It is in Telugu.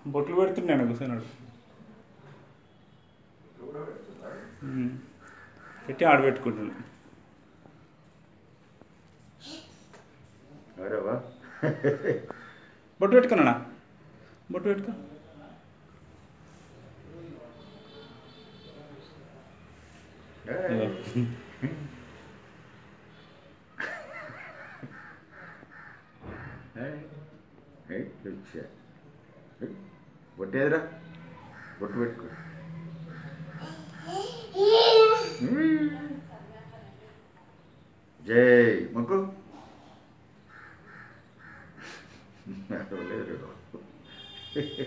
బొట్లు పెడుతున్నాను కూర్చున్నాడు ఉమ్. పెట్టి ఆడబెట్టుకుంటున్నాను అరేవా బొట్టు పెట్టుకున్నానా బొట్టు పెట్టుకో బొట్టేదిరా బొట్టు పెట్టుకో జై మొక్కు లేదు